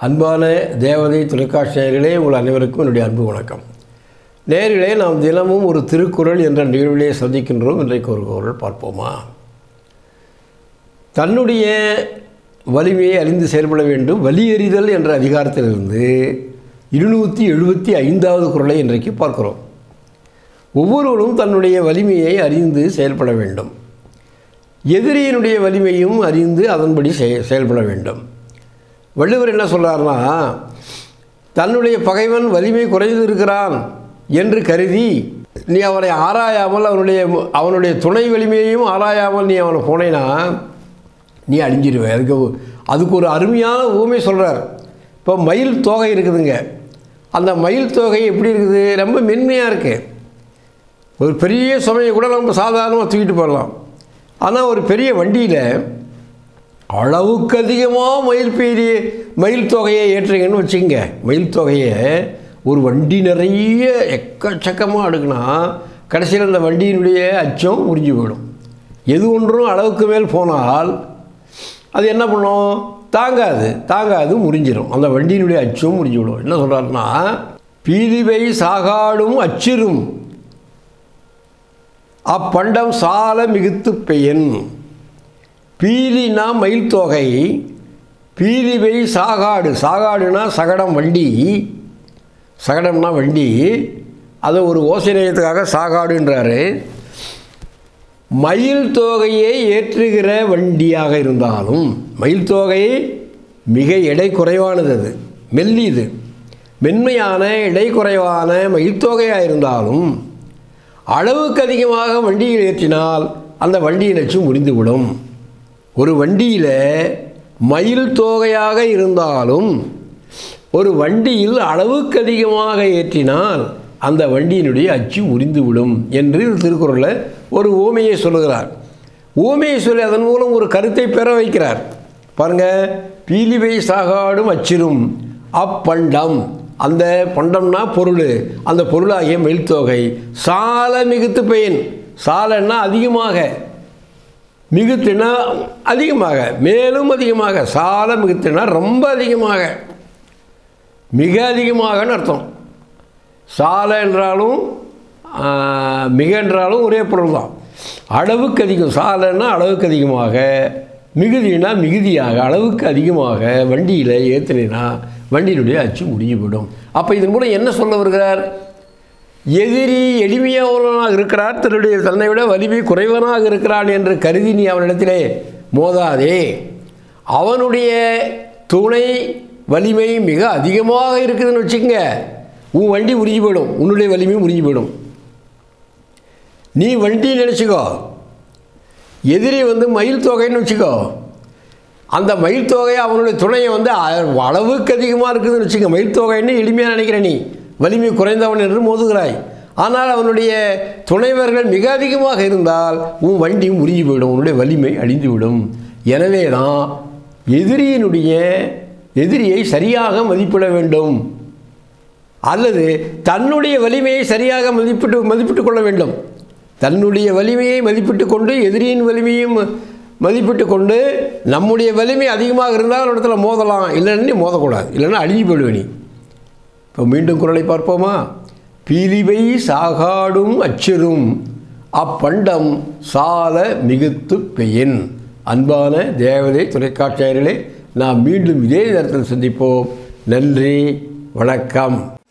அன்பான தேவதை தொலைக்காட்சி நேயர்களே உங்கள் அனைவருக்கும் என்னுடைய அன்பு வணக்கம் நேயர்களே நாம் தினமும் ஒரு திருக்குறள் என்ற நிகழ்விலே சந்திக்கின்றோம் இன்றைக்கு ஒரு குரல் பார்ப்போமா தன்னுடைய வலிமையை அறிந்து செயல்பட வேண்டும் வலியறிதல் என்ற அதிகாரத்திலிருந்து இருநூற்றி எழுபத்தி ஐந்தாவது குரலை இன்றைக்கு பார்க்கிறோம் ஒவ்வொருவரும் தன்னுடைய வலிமையை அறிந்து செயல்பட வேண்டும் எதிரியினுடைய வலிமையும் அறிந்து அதன்படி செய- செயல்பட வேண்டும் வள்ளுவர் என்ன சொல்றாருன்னா தன்னுடைய பகைவன் வலிமை குறைந்து இருக்கிறான் என்று கருதி நீ அவனை ஆராயாமல் அவனுடைய அவனுடைய துணை வலிமையையும் ஆராயாமல் நீ அவனை போனேன்னா நீ அழிஞ்சிருவே அதுக்கு ஒ- அதுக்கு ஒரு அருமையான ஊமை சொல்கிறார் இப்போ மயில் தோகை இருக்குதுங்க அந்த மயில் தோகை எப்படி இருக்குது ரொம்ப மென்மையாக இருக்குது ஒரு பெரிய சுமையை கூட நம்ம சாதாரணமாக தூக்கிட்டு போடலாம் ஆனால் ஒரு பெரிய வண்டியில் அளவுக்கு அதிகமாக மயில் பெரிய மயில் தொகையை ஏற்றுறீங்கன்னு வச்சுக்கோங்க மயில் தொகையை ஒரு வண்டி நிறைய எக்கச்சக்கமாக அடுக்குனா கடைசியில் அந்த வண்டியினுடைய அச்சம் முறிஞ்சு போயிடும் எது ஒன்றும் அளவுக்கு மேல் போனால் அது என்ன பண்ணும் தாங்காது தாங்காது முறிஞ்சிடும் அந்த வண்டியினுடைய அச்சும் முறிஞ்சு விடும் என்ன சொல்கிறாருன்னா பீலிவை சாகாடும் அச்சிரும் அப்பண்டம் சால மிகுத்து பெயன் பீலினா மயில் தொகை பீலிவை சாகாடு சாகாடுனா சகடம் வண்டி சகடம்னா வண்டி அதை ஒரு ஓசை நிலையத்துக்காக சாகாடுன்றாரு மயில் தொகையை ஏற்றுகிற வண்டியாக இருந்தாலும் மயில் தொகை மிக எடை குறைவானது அது மெல்லிது மென்மையான எடை குறைவான மயில் தொகையாக இருந்தாலும் அளவுக்கு அதிகமாக வண்டியில் ஏற்றினால் அந்த வண்டியின் அச்சு முறிந்துவிடும் ஒரு வண்டியில் மயில் தொகையாக இருந்தாலும் ஒரு வண்டியில் அளவுக்கு அதிகமாக ஏற்றினால் அந்த வண்டியினுடைய அச்சு முறிந்துவிடும் என்று திருக்குறளில் ஒரு ஊமையை சொல்லுகிறார் ஊமையை சொல்லி அதன் மூலம் ஒரு கருத்தை பெற வைக்கிறார் பாருங்க பீலிவை சாகாடும் அச்சிரும் அப்பண்டம் அந்த பண்டம்னா பொருள் அந்த பொருளாகிய மெல்தொகை சால மிகுத்து பெயின் சாலன்னா அதிகமாக மிகுத்துனா அதிகமாக மேலும் அதிகமாக சால மிகுத்துனா ரொம்ப அதிகமாக மிக அதிகமாகன்னு அர்த்தம் சால என்றாலும் ஆ, மிக என்றாலும் ஒரே பொருள் தான் அளவுக்கு அதிகம் சாலைன்னா அளவுக்கு அதிகமாக மிகுதினா மிகுதியாக அளவுக்கு அதிகமாக வண்டியில் ஏற்றினா வண்டியினுடைய அச்சு முடிஞ்சு போயிடும் அப்போ இதன் மூலம் என்ன சொல்ல வருகிறார் எதிரி எளிமையானவனாக இருக்கிறார் தன்னுடைய தன்னை விட வலிமை குறைவனாக இருக்கிறான் என்று கருதி நீ அவனிடத்திலே மோதாதே அவனுடைய துணை வலிமை மிக அதிகமாக இருக்குதுன்னு வச்சுக்கங்க உன் வண்டி உருகி போயிடும் உன்னுடைய வலிமை உருகி போயிடும் நீ வண்டி நினச்சிக்கோ எதிரி வந்து மயில் தொகைன்னு வச்சுக்கோ அந்த மயில் தொகை அவனுடைய துணையை வந்து அ- அளவுக்கு அதிகமாக இருக்குதுன்னு வச்சுக்க மயில் தொகைன்னு எளிமையாக நினைக்கிற நீ வலிமை குறைந்தவன் என்று மோதுகிறாய் ஆனால் அவனுடைய துணைவர்கள் மிக அதிகமாக இருந்தால் உன் வண்டி முறிஞ்சு போயிடும் உன்னுடைய வலிமை அழிந்துவிடும் எனவே தான் எதிரியினுடைய எதிரியை சரியாக மதிப்பிட வேண்டும் அல்லது தன்னுடைய வலிமையை சரியாக மதிப்பிட்டு மதிப்பிட்டு கொள்ள வேண்டும் தன்னுடைய வலிமையை மதிப்பிட்டு கொண்டு எதிரியின் வலிமையும் மதிப்பிட்டு கொண்டு நம்முடைய வலிமை அதிகமாக இருந்தால் ஒரு இடத்துல மோதலாம் இல்லைன்னு நீ மோதக்கூடாது இல்லைன்னா அழிஞ்சு போயிடுவே நீ இப்போ மீண்டும் குரலை பார்ப்போமா பீலிவை சாகாடும் அச்சிரும் அப்பண்டம் சால மிகுத்து பெயின் அன்பான தேவதை தொலைக்காட்சியர்களே நாம் மீண்டும் இதே நேரத்தில் சந்திப்போம் நன்றி வணக்கம்